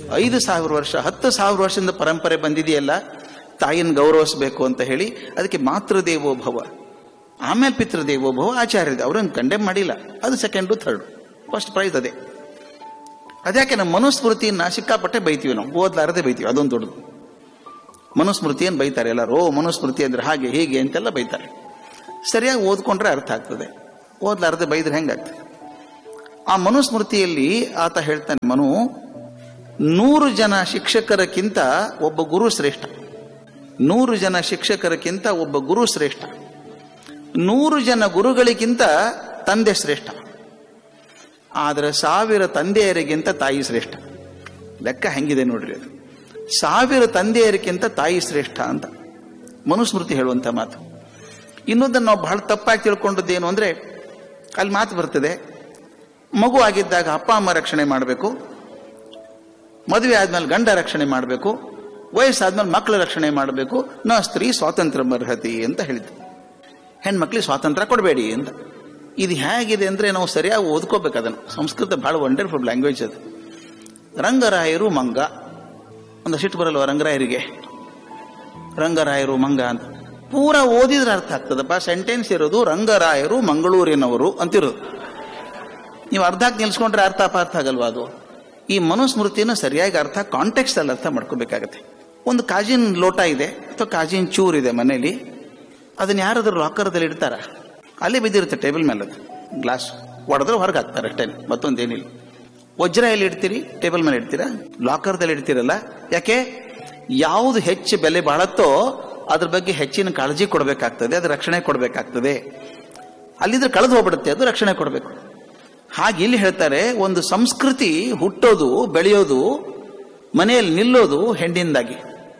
ಐದು ಸಾವಿರ ವರ್ಷ ಹತ್ತು ಸಾವಿರ ವರ್ಷದಿಂದ ಪರಂಪರೆ ಬಂದಿದೆಯಲ್ಲ ತಾಯಿನ ಗೌರವಿಸಬೇಕು ಅಂತ ಹೇಳಿ ಅದಕ್ಕೆ ಮಾತೃದೇವೋ ಭವ ಆಮೇಲೆ ಪಿತೃದೇವೋ ಭವ ಆಚಾರ್ಯ ಅವ್ರನ್ನ ಕಂಡೆಮ್ ಮಾಡಿಲ್ಲ ಅದು ಸೆಕೆಂಡು ಥರ್ಡ್ ಫಸ್ಟ್ ಪ್ರೈಸ್ ಅದೇ ಅದ್ಯಾಕೆ ನಮ್ಮ ಮನುಸ್ಮೃತಿಯನ್ನ ಸಿಕ್ಕಾಪಟ್ಟೆ ಬೈತೀವಿ ನಾವು ಓದ್ಲಾರದೆ ಬೈತೀವಿ ಅದೊಂದು ದೊಡ್ಡದು ಮನುಸ್ಮೃತಿಯನ್ನು ಬೈತಾರೆ ಎಲ್ಲರೂ ಓ ಮನುಸ್ಮೃತಿ ಅಂದ್ರೆ ಹಾಗೆ ಹೀಗೆ ಅಂತೆಲ್ಲ ಬೈತಾರೆ ಸರಿಯಾಗಿ ಓದ್ಕೊಂಡ್ರೆ ಅರ್ಥ ಆಗ್ತದೆ ಓದ್ಲಾರದೆ ಬೈದ್ರೆ ಹೆಂಗಾಗ್ತದೆ ಆ ಮನುಸ್ಮೃತಿಯಲ್ಲಿ ಆತ ಹೇಳ್ತಾನೆ ಮನು ನೂರು ಜನ ಶಿಕ್ಷಕರಕ್ಕಿಂತ ಒಬ್ಬ ಗುರು ಶ್ರೇಷ್ಠ ನೂರು ಜನ ಶಿಕ್ಷಕರಕ್ಕಿಂತ ಒಬ್ಬ ಗುರು ಶ್ರೇಷ್ಠ ನೂರು ಜನ ಗುರುಗಳಿಗಿಂತ ತಂದೆ ಶ್ರೇಷ್ಠ ಆದರೆ ಸಾವಿರ ತಂದೆಯರಿಗಿಂತ ತಾಯಿ ಶ್ರೇಷ್ಠ ಲೆಕ್ಕ ಹೆಂಗಿದೆ ನೋಡ್ರಿ ಅದು ಸಾವಿರ ತಂದೆಯರಿಗಿಂತ ತಾಯಿ ಶ್ರೇಷ್ಠ ಅಂತ ಮನುಸ್ಮೃತಿ ಹೇಳುವಂತ ಮಾತು ಇನ್ನೊಂದನ್ನು ನಾವು ಬಹಳ ತಪ್ಪಾಗಿ ತಿಳ್ಕೊಂಡದ್ದೇನು ಅಂದ್ರೆ ಅಲ್ಲಿ ಮಾತು ಬರ್ತದೆ ಮಗು ಆಗಿದ್ದಾಗ ಅಪ್ಪ ಅಮ್ಮ ರಕ್ಷಣೆ ಮಾಡಬೇಕು ಮದುವೆ ಆದ್ಮೇಲೆ ಗಂಡ ರಕ್ಷಣೆ ಮಾಡಬೇಕು ವಯಸ್ಸಾದ್ಮೇಲೆ ಮಕ್ಕಳ ರಕ್ಷಣೆ ಮಾಡಬೇಕು ನ ಸ್ತ್ರೀ ಸ್ವಾತಂತ್ರ್ಯ ಅರ್ಹತಿ ಅಂತ ಹೇಳಿದ್ರು ಹೆಣ್ಮಕ್ಳಿಗೆ ಸ್ವಾತಂತ್ರ್ಯ ಕೊಡಬೇಡಿ ಅಂತ ಇದು ಹೇಗಿದೆ ಅಂದ್ರೆ ನಾವು ಸರಿಯಾಗಿ ಓದ್ಕೋಬೇಕು ಅದನ್ನು ಸಂಸ್ಕೃತ ಬಹಳ ವಂಡರ್ಫುಲ್ ಲ್ಯಾಂಗ್ವೇಜ್ ಅದು ರಂಗರಾಯರು ಮಂಗ ಒಂದು ಸಿಟ್ಟು ಬರಲ್ವ ರಂಗರಾಯರಿಗೆ ರಂಗರಾಯರು ಮಂಗ ಅಂತ ಪೂರ ಓದಿದ್ರೆ ಅರ್ಥ ಆಗ್ತದಪ್ಪ ಸೆಂಟೆನ್ಸ್ ಇರೋದು ರಂಗರಾಯರು ಮಂಗಳೂರಿನವರು ಅಂತಿರೋದು ನೀವು ಅರ್ಧಕ್ಕೆ ನಿಲ್ಸ್ಕೊಂಡ್ರೆ ಅರ್ಥ ಅಪಾರ್ಥ ಆಗಲ್ವಾ ಅದು ಈ ಮನುಸ್ಮೃತಿನ ಸರಿಯಾಗಿ ಅರ್ಥ ಕಾಂಟೆಕ್ಸ್ಟ್ ಅಲ್ಲಿ ಅರ್ಥ ಮಾಡ್ಕೋಬೇಕಾಗತ್ತೆ ಒಂದು ಕಾಜಿನ ಲೋಟ ಇದೆ ಅಥವಾ ಕಾಜಿನ ಚೂರ್ ಇದೆ ಮನೇಲಿ ಅದನ್ನ ಯಾರಾದ್ರೂ ಲಾಕರ್ದಲ್ಲಿ ಇಡ್ತಾರ ಅಲ್ಲೇ ಬಿದ್ದಿರುತ್ತೆ ಟೇಬಲ್ ಮೇಲೆ ಅದು ಗ್ಲಾಸ್ ಹೊಡೆದ್ರೆ ಹೊರಗೆ ಹಾಕ್ತಾರೆ ಅಷ್ಟೇ ಮತ್ತೊಂದೇನಿಲ್ಲ ವಜ್ರ ಎಲ್ಲಿ ಇಡ್ತೀರಿ ಟೇಬಲ್ ಮೇಲೆ ಇಡ್ತೀರಾ ಲಾಕರ್ದಲ್ಲಿ ಇಡ್ತೀರಲ್ಲ ಯಾಕೆ ಯಾವುದು ಹೆಚ್ಚು ಬೆಲೆ ಬಾಳತ್ತೋ ಅದ್ರ ಬಗ್ಗೆ ಹೆಚ್ಚಿನ ಕಾಳಜಿ ಕೊಡಬೇಕಾಗ್ತದೆ ಅದು ರಕ್ಷಣೆ ಕೊಡಬೇಕಾಗ್ತದೆ ಅಲ್ಲಿದ್ರೆ ಕಳೆದು ಹೋಗ್ಬಿಡುತ್ತೆ ಅದು ರಕ್ಷಣೆ ಕೊಡಬೇಕು ಹಾಗೆ ಇಲ್ಲಿ ಹೇಳ್ತಾರೆ ಒಂದು ಸಂಸ್ಕೃತಿ ಹುಟ್ಟೋದು ಬೆಳೆಯೋದು ಮನೆಯಲ್ಲಿ ನಿಲ್ಲೋದು ಹೆಣ್ಣಿಂದಾಗಿ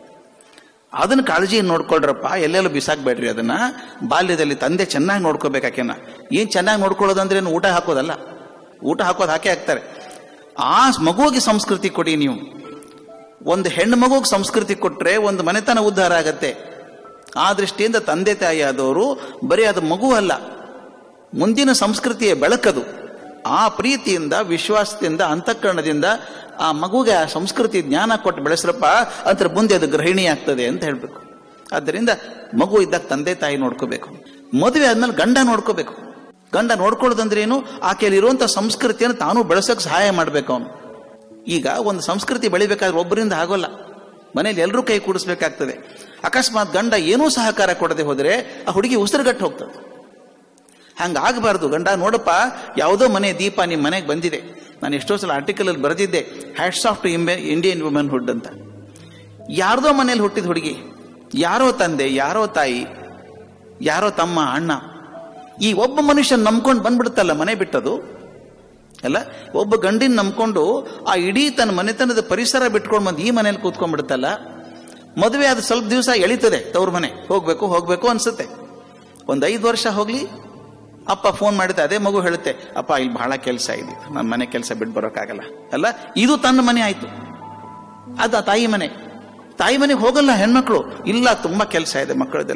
ಅದನ್ನ ಕಾಳಜಿ ನೋಡ್ಕೊಳ್ರಪ್ಪ ಎಲ್ಲೆಲ್ಲ ಬಿಸಾಕ್ಬೇಡ್ರಿ ಅದನ್ನ ಬಾಲ್ಯದಲ್ಲಿ ತಂದೆ ಚೆನ್ನಾಗಿ ನೋಡ್ಕೋಬೇಕಾಕೆನ ಏನ್ ಚೆನ್ನಾಗಿ ನೋಡ್ಕೊಳ್ಳೋದಂದ್ರೆ ಏನು ಊಟ ಹಾಕೋದಲ್ಲ ಊಟ ಹಾಕೋದು ಹಾಕೇ ಹಾಕ್ತಾರೆ ಆ ಮಗುವಿಗೆ ಸಂಸ್ಕೃತಿ ಕೊಡಿ ನೀವು ಒಂದು ಹೆಣ್ಣು ಮಗುಗೆ ಸಂಸ್ಕೃತಿ ಕೊಟ್ರೆ ಒಂದು ಮನೆತನ ಉದ್ಧಾರ ಆಗತ್ತೆ ಆ ದೃಷ್ಟಿಯಿಂದ ತಂದೆ ತಾಯಿ ಆದವರು ಬರೀ ಅದು ಮಗು ಅಲ್ಲ ಮುಂದಿನ ಸಂಸ್ಕೃತಿಯ ಬೆಳಕದು ಆ ಪ್ರೀತಿಯಿಂದ ವಿಶ್ವಾಸದಿಂದ ಅಂತಃಕರಣದಿಂದ ಆ ಮಗುಗೆ ಆ ಸಂಸ್ಕೃತಿ ಜ್ಞಾನ ಕೊಟ್ಟು ಬೆಳೆಸ್ರಪ್ಪ ಅಂದ್ರೆ ಮುಂದೆ ಅದು ಗೃಹಿಣಿ ಆಗ್ತದೆ ಅಂತ ಹೇಳ್ಬೇಕು ಆದ್ದರಿಂದ ಮಗು ಇದ್ದಾಗ ತಂದೆ ತಾಯಿ ನೋಡ್ಕೋಬೇಕು ಮದುವೆ ಆದ್ಮೇಲೆ ಗಂಡ ನೋಡ್ಕೋಬೇಕು ಗಂಡ ನೋಡ್ಕೊಳ್ಳೋದಂದ್ರೆ ಏನು ಆಕೆಯಲ್ಲಿ ಇರುವಂತ ಸಂಸ್ಕೃತಿಯನ್ನು ತಾನು ಬೆಳೆಸೋಕೆ ಸಹಾಯ ಮಾಡ್ಬೇಕು ಅವನು ಈಗ ಒಂದು ಸಂಸ್ಕೃತಿ ಬೆಳಿಬೇಕಾದ್ರೆ ಒಬ್ಬರಿಂದ ಆಗೋಲ್ಲ ಮನೇಲಿ ಎಲ್ಲರೂ ಕೈ ಕೂಡಿಸ್ಬೇಕಾಗ್ತದೆ ಅಕಸ್ಮಾತ್ ಗಂಡ ಏನೂ ಸಹಕಾರ ಕೊಡದೆ ಹೋದ್ರೆ ಆ ಹುಡುಗಿ ಉಸಿರುಗಟ್ಟು ಹೋಗ್ತದೆ ಹಂಗಾಗಬಾರ್ದು ಗಂಡ ನೋಡಪ್ಪ ಯಾವುದೋ ಮನೆ ದೀಪ ನಿಮ್ಮ ಮನೆಗೆ ಬಂದಿದೆ ನಾನು ಎಷ್ಟೋ ಸಲ ಆರ್ಟಿಕಲ್ ಅಲ್ಲಿ ಬರೆದಿದ್ದೆ hats off to Indian womanhood ಅಂತ ಯಾರ್ದೋ ಮನೇಲಿ ಹುಟ್ಟಿದ ಹುಡುಗಿ ಯಾರೋ ತಂದೆ ಯಾರೋ ತಾಯಿ ಯಾರೋ ತಮ್ಮ ಅಣ್ಣ ಈ ಒಬ್ಬ ಮನುಷ್ಯ ನಂಬ್ಕೊಂಡು ಬಂದ್ಬಿಡುತ್ತಲ್ಲ ಮನೆ ಬಿಟ್ಟದು ಅಲ್ಲ ಒಬ್ಬ ಗಂಡಿನ ನಂಬ್ಕೊಂಡು ಆ ಇಡೀ ತನ್ನ ಮನೆತನದ ಪರಿಸರ ಬಿಟ್ಕೊಂಡು ಬಂದು ಈ ಮನೇಲಿ ಕೂತ್ಕೊಂಡ್ಬಿಡುತ್ತಲ್ಲ ಮದುವೆ ಆದ ಸ್ವಲ್ಪ ದಿವಸ ಎಳಿತದೆ ತವ್ರ ಮನೆ ಹೋಗ್ಬೇಕು ಹೋಗ್ಬೇಕು ಅನ್ಸುತ್ತೆ ಒಂದ್ ಐದು ವರ್ಷ ಹೋಗ್ಲಿ ಅಪ್ಪ ಫೋನ್ ಮಾಡಿದ್ರೆ ಅದೇ ಮಗು ಹೇಳುತ್ತೆ ಅಪ್ಪ ಇಲ್ಲಿ ಬಹಳ ಕೆಲಸ ಇದೆ ನನ್ನ ಮನೆ ಕೆಲಸ ಬಿಟ್ಟು ಬರೋಕ್ಕಾಗಲ್ಲ ಅಲ್ಲ ಇದು ತನ್ನ ಮನೆ ಆಯ್ತು ಅದು ಆ ತಾಯಿ ಮನೆ ತಾಯಿ ಮನೆಗೆ ಹೋಗಲ್ಲ ಹೆಣ್ಮಕ್ಳು ಇಲ್ಲ ತುಂಬಾ ಕೆಲಸ ಇದೆ ಮಕ್ಕಳದೆಲ್ಲ